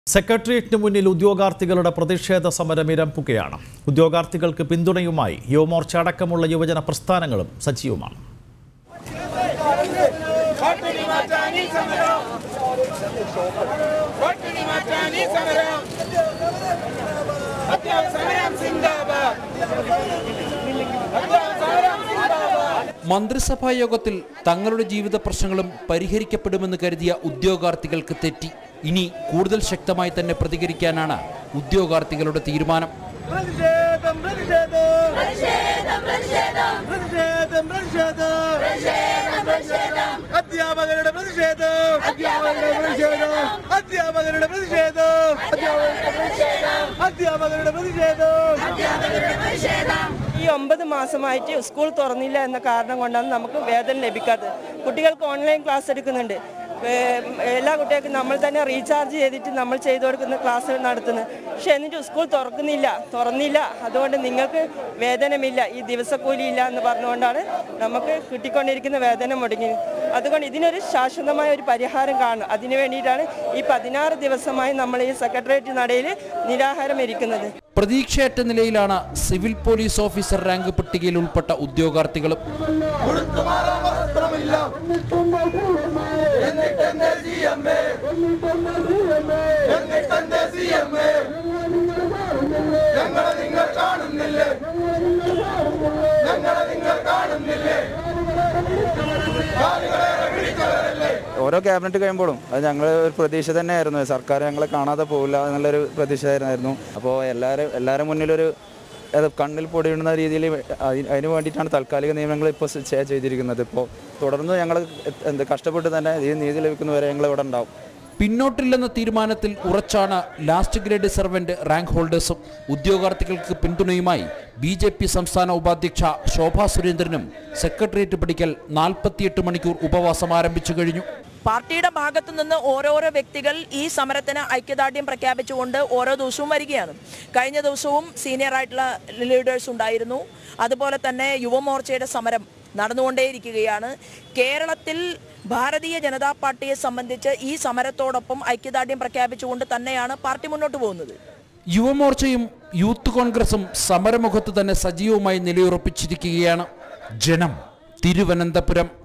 സെക്രട്ടേറിയറ്റിന് മുന്നിൽ ഉദ്യോഗാർത്ഥികളുടെ പ്രതിഷേധ സമരം ഇരമ്പുകയാണ് ഉദ്യോഗാർത്ഥികൾക്ക് പിന്തുണയുമായി യുവമോർച്ച അടക്കമുള്ള യുവജന പ്രസ്ഥാനങ്ങളും സജീവമാണ് പട്ടിണി മാറ്റാനീ സമരം പട്ടിണി മാറ്റാനീ സമരം അധ്യാപക സമരം സിന്ദാബാദ് അധ്യാപക സമരം സിന്ദാബാദ് മന്ത്രിസഭാ യോഗത്തിൽ തങ്ങളുടെ ജീവിത പ്രശ്നങ്ങളും പരിഹരിക്കപ്പെടുമെന്ന് കരുതിയ ഉദ്യോഗാർത്ഥികൾക്ക് തെറ്റി ഇനി കൂടുതൽ ശക്തമായി തന്നെ പ്രതികരിക്കാനാണ് ഉദ്യോഗാർത്ഥികളുടെ തീരുമാനം പ്രതിഷേധം പ്രതിഷേധം പ്രതിഷേധം പ്രതിഷേധം അധ്യാപകരുടെ പ്രതിഷേധം അധ്യാപകരുടെ പ്രതിഷേധം അധ്യാപകരുടെ പ്രതിഷേധം അധ്യാപകരുടെ പ്രതിഷേധം ഈ ഒമ്പത് മാസമായിട്ട് സ്കൂൾ തുറന്നില്ല എന്ന കാരണം കൊണ്ടാണ് നമുക്ക് വേതനം ലഭിക്കാത്തത് കുട്ടികൾക്ക് ഓൺലൈൻ ക്ലാസ് എടുക്കുന്നുണ്ട് ഏർ എല്ലാ കുട്ടികൾക്കും നമ്മൾ തന്നെ റീചാർജ് ചെയ്തിട്ട് നമ്മൾ ചെയ്തു കൊടുക്കുന്ന ക്ലാസ് നടത്തുന്നത് പക്ഷെ എന്നിട്ട് സ്കൂൾ തുറക്കുന്നില്ല തുറന്നില്ല അതുകൊണ്ട് നിങ്ങൾക്ക് വേതനമില്ല ഈ ദിവസക്കൂലി ഇല്ല എന്ന് പറഞ്ഞുകൊണ്ടാണ് നമുക്ക് കിട്ടിക്കൊണ്ടിരിക്കുന്ന വേതനം മുടങ്ങി അതുകൊണ്ട് ഇതിനൊരു ശാശ്വതമായ ഒരു പരിഹാരം കാണും അതിനു വേണ്ടിയിട്ടാണ് ഈ പതിനാറ് ദിവസമായി നമ്മൾ ഈ സെക്രട്ടേറിയറ്റ് നടയിൽ നിരാഹാരം ഇരിക്കുന്നത് പ്രതീക്ഷയറ്റ നിലയിലാണ് സിവിൽ പോലീസ് ഓഫീസർ റാങ്ക് പട്ടികയിൽ ഉൾപ്പെട്ട ഉദ്യോഗാർത്ഥികളും ഓരോ ക്യാബിനറ്റ് കഴിയുമ്പോഴും അത് ഞങ്ങൾ ഒരു പ്രതീക്ഷ തന്നെയായിരുന്നു സർക്കാർ ഞങ്ങളെ കാണാതെ പോകില്ല എന്നുള്ളൊരു പ്രതീക്ഷയായിരുന്നു അപ്പോൾ എല്ലാവരും എല്ലാവരും മുന്നിലൊരു അത് കണ്ണിൽ പൊടിയിടുന്ന രീതിയിൽ അതി- അതിന് വേണ്ടിയിട്ടാണ് താൽക്കാലിക നിയമങ്ങൾ ഇപ്പോൾ ചെ- ചെയ്തിരിക്കുന്നത് ഇപ്പോൾ തുടർന്ന് ഞങ്ങൾ എന്ത് കഷ്ടപ്പെട്ട് തന്നെ ഈ നീതി ലഭിക്കുന്നവരെ ഞങ്ങൾ ഇവിടെ ഉണ്ടാവും പിന്നോട്ടില്ലെന്ന തീരുമാനത്തിൽ ഉറച്ചാണ് ലാസ്റ്റ് ഗ്രേഡ് സർവന്റ് റാങ്ക് ഹോൾഡേഴ്സും ഉദ്യോഗാർത്ഥികൾക്ക് പിന്തുണയുമായി ബി ജെ പി സംസ്ഥാന ഉപാധ്യക്ഷ ശോഭാ സുരേന്ദ്രനും സെക്രട്ടേറിയറ്റ് പിടിക്കൽ നാൽപ്പത്തിയെട്ട് മണിക്കൂർ ഉപവാസം ആരംഭിച്ചു കഴിഞ്ഞു പാർട്ടിയുടെ ഭാഗത്തു നിന്ന് ഓരോരോ വ്യക്തികൾ ഈ സമരത്തിന് ഐക്യദാർഢ്യം പ്രഖ്യാപിച്ചുകൊണ്ട് ഓരോ ദിവസവും വരികയാണ് കഴിഞ്ഞ ദിവസവും സീനിയർ ആയിട്ടുള്ള ലീഡേഴ്സ് ഉണ്ടായിരുന്നു അതുപോലെ തന്നെ യുവമോർച്ചയുടെ സമരം നടന്നുകൊണ്ടേയിരിക്കുകയാണ് കേരളത്തിൽ ഭാരതീയ ജനതാ പാർട്ടിയെ സംബന്ധിച്ച് ഈ സമരത്തോടൊപ്പം ഐക്യദാർഢ്യം പ്രഖ്യാപിച്ചുകൊണ്ട് തന്നെയാണ് പാർട്ടി മുന്നോട്ട് പോകുന്നത് യുവമോർച്ചയും യൂത്ത് കോൺഗ്രസും സമരമുഖത്ത് തന്നെ സജീവമായി നിലയുറപ്പിച്ചിരിക്കുകയാണ് ജനം തിരുവനന്തപുരം